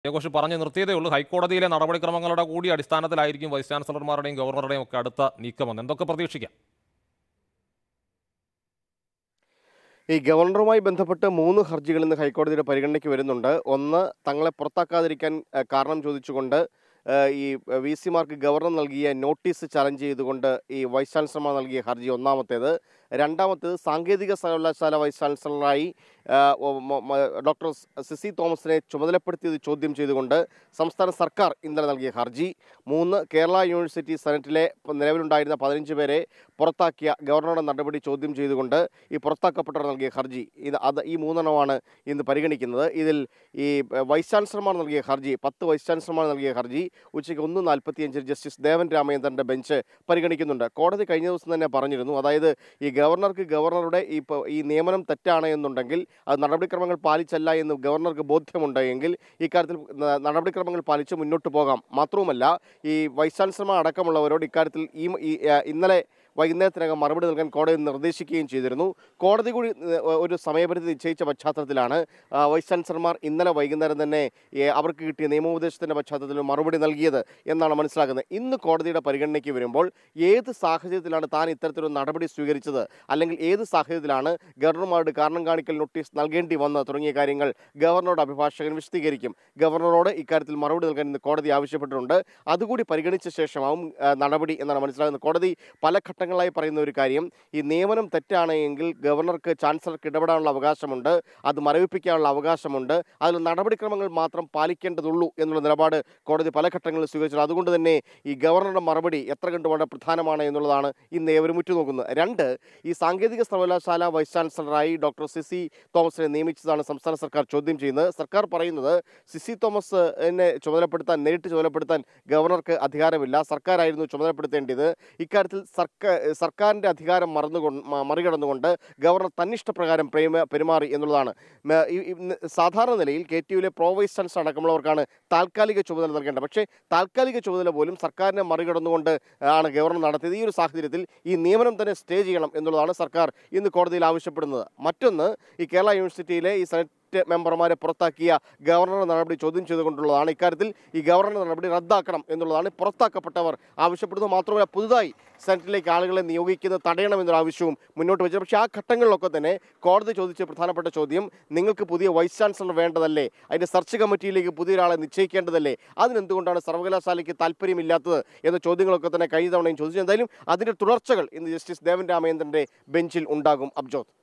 ജയഘോഷ് പറഞ്ഞു നിർത്തിയതേ ഉള്ളൂ ഹൈക്കോടതിയിലെ നടപടിക്രമങ്ങളുടെ കൂടി അടിസ്ഥാനത്തിലായിരിക്കും വൈസ് ചാൻസലർമാരുടെയും ഗവർണറുടെയും ഒക്കെ അടുത്ത നീക്കമെന്ന് എന്തൊക്കെ പ്രതീക്ഷിക്കാം ഈ ഗവർണറുമായി ബന്ധപ്പെട്ട് മൂന്ന് ഹർജികൾ ഇന്ന് ഹൈക്കോടതിയുടെ പരിഗണനയ്ക്ക് വരുന്നുണ്ട് ഒന്ന് തങ്ങളെ പുറത്താക്കാതിരിക്കാൻ ഏഹ്, കാരണം ചോദിച്ചുകൊണ്ട് ഏഹ്, ഈ വി സിമാർക്ക് ഗവർണർ നൽകിയ നോട്ടീസ് ചലഞ്ച് ചെയ്തുകൊണ്ട് ഈ വൈസ് ചാൻസലർമാർ നൽകിയ ഹർജി ഒന്നാമത്തേത് രണ്ടാമത്തേത് സാങ്കേതിക സർവകലാശാല വൈസ് ചാൻസലറായി ഏഹ്, ഒ- മ- മ- ഡോക്ടർ സിസി തോമസിനെ ചുമതലപ്പെടുത്തിയത് ചോദ്യം ചെയ്തുകൊണ്ട് സംസ്ഥാന സർക്കാർ ഇന്നലെ നൽകിയ ഹർജി മൂന്ന് കേരള യൂണിവേഴ്സിറ്റി സെനറ്റിലെ നിലവിലുണ്ടായിരുന്ന പതിനഞ്ച് പേരെ പുറത്താക്കിയ ഗവർണറുടെ നടപടി ചോദ്യം ചെയ്തുകൊണ്ട് ഈ പുറത്താക്കപ്പെട്ടവർ നൽകിയ ഹർജി ഇത് അത് ഈ മൂന്നെണ്ണമാണ് ഇന്ന് പരിഗണിക്കുന്നത് ഇതിൽ ഈ ഏഹ്, വൈസ് ചാൻസലർമാർ നൽകിയ ഹർജി പത്ത് വൈസ് ചാൻസലർമാർ നൽകിയ ഹർജി ഉച്ചയ്ക്ക് ഒന്ന് നാൽപ്പത്തിയഞ്ചിൽ ജസ്റ്റിസ് ദേവൻ രാമചന്ദ്രൻ്റെ ബെഞ്ച് പരിഗണിക്കുന്നുണ്ട് കോടതി കഴിഞ്ഞ ദിവസം തന്നെ പറഞ്ഞിരുന്നു അതായത് ഈ ഗവർണർക്ക് ഗവർണറുടെ ഈ പ- ഈ നിയമനം തെറ്റാണ് എന്നുണ്ടെങ്കിൽ അത് നടപടിക്രമങ്ങൾ പാലിച്ചല്ല എന്ന് ഗവർണർക്ക് ബോധ്യമുണ്ടെങ്കിൽ ഇക്കാര്യത്തിൽ ന- നടപടിക്രമങ്ങൾ പാലിച്ച് മുന്നോട്ട് പോകാം മാത്രവുമല്ല ഈ വൈസ് ചാൻസലർമാർ അടക്കമുള്ളവരോട് ഇക്കാര്യത്തിൽ ഈ ഈ, ആ, ഇന്നലെ വൈകുന്നേരത്തിനകം മറുപടി നൽകാൻ കോടതി നിർദ്ദേശിക്കുകയും ചെയ്തിരുന്നു കോടതി കൂടി ഏഹ്, ഒരു സമയപരിധി നിശ്ചയിച്ച പശ്ചാത്തലത്തിലാണ് ആ, വൈസ് ചാൻസലർമാർ ഇന്നലെ വൈകുന്നേരം തന്നെ ഏഹ്, അവർക്ക് കിട്ടിയ നിയമോപദേശത്തിൻ്റെ പശ്ചാത്തലത്തിൽ മറുപടി നൽകിയത് എന്നാണ് മനസ്സിലാക്കുന്നത് ഇന്ന് കോടതിയുടെ പരിഗണനയ്ക്ക് വരുമ്പോൾ ഏത് സാഹചര്യത്തിലാണ് താൻ ഇത്തരത്തിലൊരു നടപടി സ്വീകരിച്ചത് അല്ലെങ്കിൽ ഏത് സാഹചര്യത്തിലാണ് ഗവർണർമാരുടെ കാരണം കാണിക്കൽ നോട്ടീസ് നൽകേണ്ടി വന്നത് തുടങ്ങിയ കാര്യങ്ങൾ ഗവർണറുടെ അഭിഭാഷകൻ വിശദീകരിക്കും ഗവർണറോട് ഇക്കാര്യത്തിൽ മറുപടി നൽകാൻ ഇന്ന് കോടതി ആവശ്യപ്പെട്ടിട്ടുണ്ട് അതുകൂടി പരിഗണിച്ച ശേഷമാവും ആ, നടപടി എന്നാണ് മനസ്സിലാകുന്നത് കോടതി പല ഘട്ടങ്ങളായി പറയുന്ന ഒരു കാര്യം ഈ നിയമനം തെറ്റാണ് എങ്കിൽ ഗവർണർക്ക് ചാൻസലർക്ക് ഇടപെടാനുള്ള അവകാശമുണ്ട് അത് മരവിപ്പിക്കാനുള്ള അവകാശമുണ്ട് അതിൽ നടപടിക്രമങ്ങൾ മാത്രം പാലിക്കേണ്ടതുള്ളൂ എന്നുള്ള നിലപാട് കോടതി പല ഘട്ടങ്ങളിൽ സ്വീകരിച്ചത് അതുകൊണ്ട് തന്നെ ഈ ഗവർണറുടെ മറുപടി എത്ര കണ്ട് വളരെ പ്രധാനമാണ് എന്നുള്ളതാണ് ഇന്ന് ഏവരും ഉറ്റുനോക്കുന്നത് രണ്ട് ഈ സാങ്കേതിക സർവകലാശാല വൈസ് ചാൻസലറായി ഡോക്ടർ സിസി തോമസിനെ നിയമിച്ചതാണ് സംസ്ഥാന സർക്കാർ ചോദ്യം ചെയ്യുന്നത് സർക്കാർ പറയുന്നത് സിസി തോമസ് എന്നെ ചുമതലപ്പെടുത്താൻ നേരിട്ട് ചുമതലപ്പെടുത്താൻ ഗവർണർക്ക് അധികാരമില്ല സർക്കാരായിരുന്നു ചുമതലപ്പെടുത്തേണ്ടത് ഇക്കാര്യത്തിൽ സർക്കാർ സർക്കാരിൻ്റെ അധികാരം മറന്നുകൊണ്ട് മ- മറികടന്നുകൊണ്ട് ഗവർണർ തന്നിഷ്ടപ്രകാരം പ്രേമ പെരുമാറി എന്നുള്ളതാണ് മ- ഈ- ഈ ന- സാധാരണ നിലയിൽ കെ ടി യുവിലെ പ്രോ വൈസ് ചാൻസലർ അടക്കമുള്ളവർക്കാണ് താൽക്കാലിക ചുമതല നൽകേണ്ടത് പക്ഷേ താൽക്കാലിക ചുമതല പോലും സർക്കാരിനെ മറികടന്നുകൊണ്ട് ആണ് ഗവർണർ നടത്തിയത് ഈ ഒരു സാഹചര്യത്തിൽ ഈ നിയമനം തന്നെ സ്റ്റേ ചെയ്യണം എന്നുള്ളതാണ് സർക്കാർ ഇന്ന് കോടതിയിൽ ആവശ്യപ്പെടുന്നത് മറ്റൊന്ന് ഈ കേരള യൂണിവേഴ്സിറ്റിയിലെ ഈ സെനറ്റ് മെമ്പർമാരെ പുറത്താക്കിയ ഗവർണറുടെ നടപടി ചോദ്യം ചെയ്തുകൊണ്ടുള്ളതാണ് ഇക്കാര്യത്തിൽ ഈ ഗവർണറുടെ നടപടി റദ്ദാക്കണം എന്നുള്ളതാണ് പുറത്താക്കപ്പെട്ടവർ ആവശ്യപ്പെടുന്നത് മാത്രമല്ല പുതുതായി സെനറ്റിലേക്ക് ആളുകളെ നിയോഗിക്കുന്നത് തടയണമെന്നൊരു ആവശ്യവും മുന്നോട്ട് വെച്ചത് പക്ഷേ ആ ഘട്ടങ്ങളിലൊക്കെ തന്നെ കോടതി ചോദിച്ച പ്രധാനപ്പെട്ട ചോദ്യം നിങ്ങൾക്ക് പുതിയ വൈസ് ചാൻസലർ വേണ്ടതല്ലേ അതിൻ്റെ സെർച്ച് കമ്മിറ്റിയിലേക്ക് പുതിയൊരാളെ നിശ്ചയിക്കേണ്ടതല്ലേ അതിനെന്തുകൊണ്ടാണ് സർവകലാശാലയ്ക്ക് താല്പര്യമില്ലാത്തത് എന്ന ചോദ്യങ്ങളൊക്കെ തന്നെ കഴിഞ്ഞ തവണയും ചോദിച്ചു എന്തായാലും അതിൻ്റെ തുടർച്ചകൾ ഇന്ന് ജസ്റ്റിസ് ദേവൻ രാമചന്ദ്രൻ്റെ ബെഞ്ചിൽ ഉണ്ടാകും അബ്ജോത്